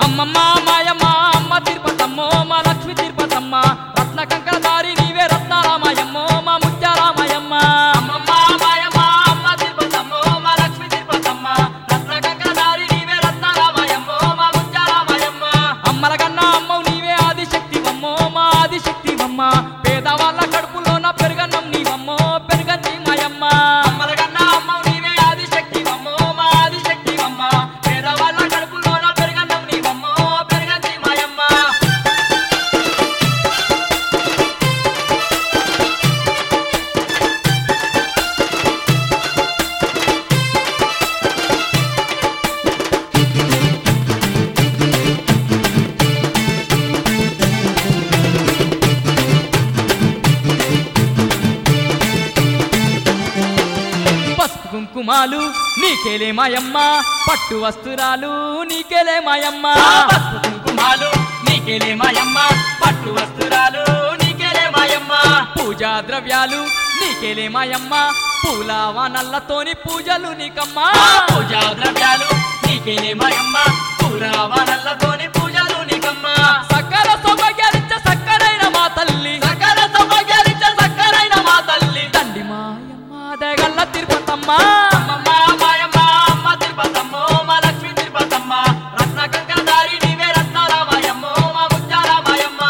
అమ్మమ్మ మాయమ్మ అమ్మ తిరుపతమ్మో మా లక్ష్మి తిరుపతమ్మ రత్న కంకణ దారి నీవే రత్నారామాయమ్మో మా ముత్యారామాయమ్మ అమ్మమ్మ మాయమ్మ అమ్మ తిరుపతమ్మో మా లక్ష్మి తిరుపతమ్మ రత్న కంకణ దారి నీవే రత్నారామాయమ్మో మా ముత్యారామాయమ్మ అమ్మల కన్నా అమ్మవు నీవే ఆదిశక్తివమ్మో మా ఆదిశక్తివమ్మ పేదవాళ్ళ కడుపులోన పెరుగన్నం నీవమ్మో పెరుగంది మాయమ్మ అమ్మల కన్నా అమ్మవు నీవే ఆదిశక్తివమ్మో మా ఆదిశక్తివమ్మ పేదవాళ్ళ కడుపులోన పెరుగన్నం నీవమ్మో పెరుగంది మాయమ్మ పసుపు కుంకుమాలు నీకేలే మాయమ్మ పట్టు వస్త్రాలు నీకేలే మాయమ్మ పసుపు కుంకుమాలు నీకేలే మాయమ్మ పట్టు వస్త్రాలు నీకేలే మాయమ్మ పూజా ద్రవ్యాలు నీకేలే మాయమ్మ పూల వానల్లతోని పూజలు నీకమ్మా పూజా ద్రవ్యాలు నీకేలే మాయమ్మ పూరావనల్లతోని పూజలు నీకమ్మ సకల సౌభాగ్యాలిచ్చ సక్కరైన మా తల్లి సకల సౌభాగ్యాలిచ్చ సక్కరైన మా తల్లి తండ్రి మాయమ్మ దగల్ల తిరుపతమ్మ అమ్మమ్మ మాయమ్మ అమ్మ తిరుపతమ్మో మా లక్ష్మీ తిరుపతమ్మ రత్న కంకణదారి నీవే రత్నారామాయమ్మో మా ముత్యారామాయమ్మ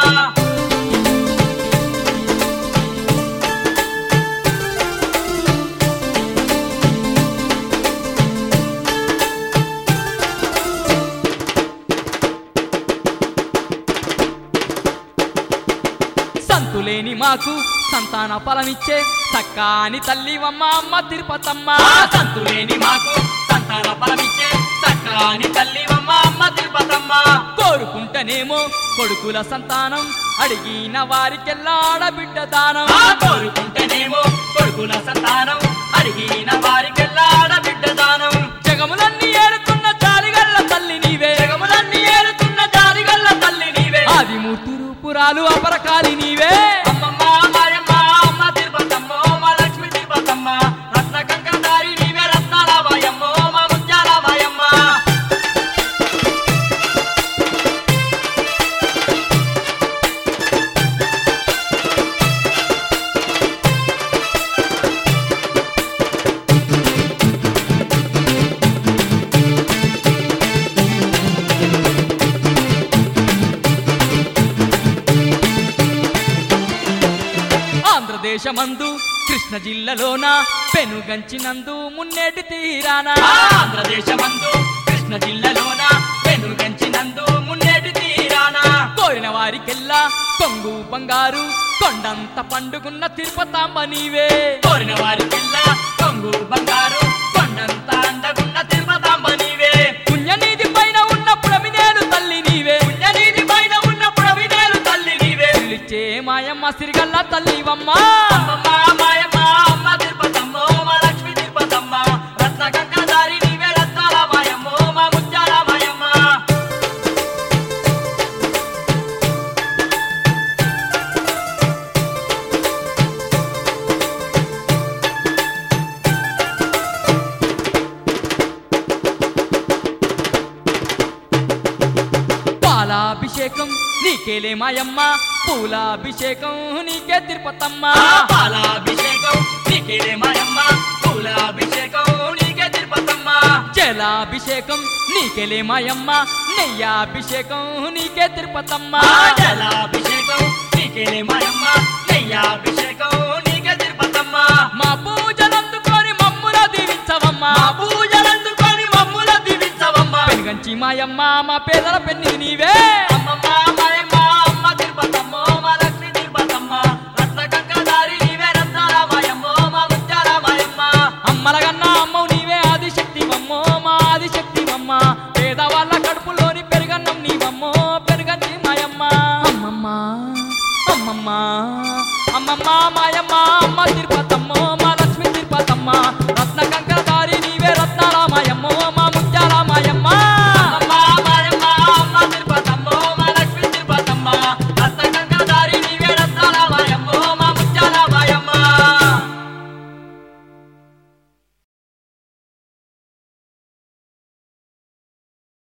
సంతులేని మాకు సంతాన ఫలమిచ్చే సక్కాని తల్లివమ్మ అమ్మ తిరుపతమ్మ ఆ సంతులేని మాకు సంతాన ఫలమిచ్చే సక్కాని తల్లివమ్మ అమ్మ తిరుపతమ్మ కోరుకుంటేనేమో కొడుకుల సంతానం అడిగిన వారికెల్లా ఆడబిడ్డ దానం ఆ కోరుకుంటేనేమో కొడుకుల సంతానం అడిగిన వారికెల్లా ఆడబిడ్డ దానం జగములన్నీ ఏడుతున్న చారిగల్ల తల్లి నీవే జగములన్నీ ఏలుతున్న జారిగల్ల తల్లి నీవే ఆదిమూర్తి రూపురాలు అపరకాలి నీవే అమ్మమ్మ మాయమ్మ అమ్మ తిరుపతమ్మో మా లక్ష్మి తిరుపతమ్మ రత్న కంకణదారి నీవే రత్నాల వాయమ్మో మా ముత్యాల వాయమ్మ ఆంధ్రదేశమందు కృష్ణ జిల్లాలోన పెనుగంచినందు మున్నేటి తీరానా ఆంధ్రదేశమందు కృష్ణ జిల్లాలోన వెనుగంచినందు మున్నేటి తీరాన కోరిన వారికెల్లా కొంగు బంగారు కొండంత పండుగున్న తిరుపతాంబ నీవే కోరిన వారికెల్లా కొంగు బంగారు కొండంత అండగున్న తిరుపతాంబ నీవే పుణ్యనిధి పైన ఉన్న ప్రమిదేలు తల్లి నీవే పుణ్యనీతి పైన ఉన్న పుడవినేలు తల్లి నీవే పిలిచే మాయమ్మ సిరిగల్ల తల్లివమ్మ అమ్మమ్మ మాయమ్మ అమ్మ తిరుపతమ్మో మా లక్ష్మి తిరుపతమ్మ రత్న కంకణదారి నీవే రత్నాల మాయమ్మో మా ముత్యాల మాయమ్మ పాలాభిషేకం నీకేలే మాయమ్మ పూలాభిషేకం నీకే తిరుపతమ్మ ఆ పాలాభిషేకం నీకేలే మాయమ్మ పూలాభిషేకం నీకే తిరుపతమ్మ జలాభిషేకం నీకేలే మాయమ్మ నెయ్యాభిషేకం నీకే తిరుపతమ్మ ఆ జలాభిషేకం నీకేలే మాయమ్మ నెయ్యాభిషేకం నీకే తిరుపతమ్మ మా పూజలందుకొని మమ్ముల దీవించవమ్మ మా పూజలందుకొని మమ్ముల దీవించవమ్మ పెనుగంచి మాయమ్మ మా పేదల పెన్నిది నీవే అమ్మమ్మ